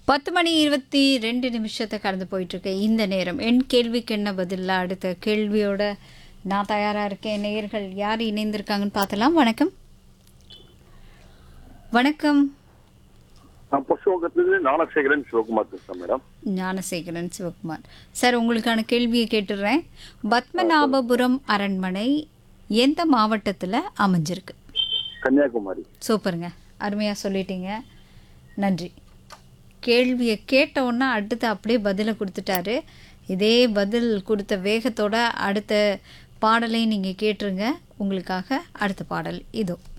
பத்து மணி இருபத்தி ரெண்டு நிமிஷத்தை கடந்து போயிட்டுருக்கு இந்த நேரம் என் கேள்விக்கு என்ன பதில்ல அடுத்த கேள்வியோட நான் தயாராக இருக்கேன் நேயர்கள் யார் இணைந்திருக்காங்கன்னு பார்த்தலாம் வணக்கம் வணக்கம் நான் புஷ்பகத்திலிருந்து ஞானசேகரன் சிவகுமார் பேசுறேன் மேடம் ஞானசேகரன் சிவகுமார் சார் உங்களுக்கான கேள்வியை கேட்டுடுறேன் பத்மநாபபுரம் அரண்மனை எந்த மாவட்டத்தில் அமைஞ்சிருக்கு கன்னியாகுமரி சூப்பருங்க அருமையாக சொல்லிட்டீங்க நன்றி கேள்வியை கேட்டவுடனே அடுத்து அப்படியே பதிலை கொடுத்துட்டாரு இதே பதில் கொடுத்த வேகத்தோட அடுத்த பாடலை நீங்கள் கேட்டுருங்க உங்களுக்காக அடுத்த பாடல் இதோ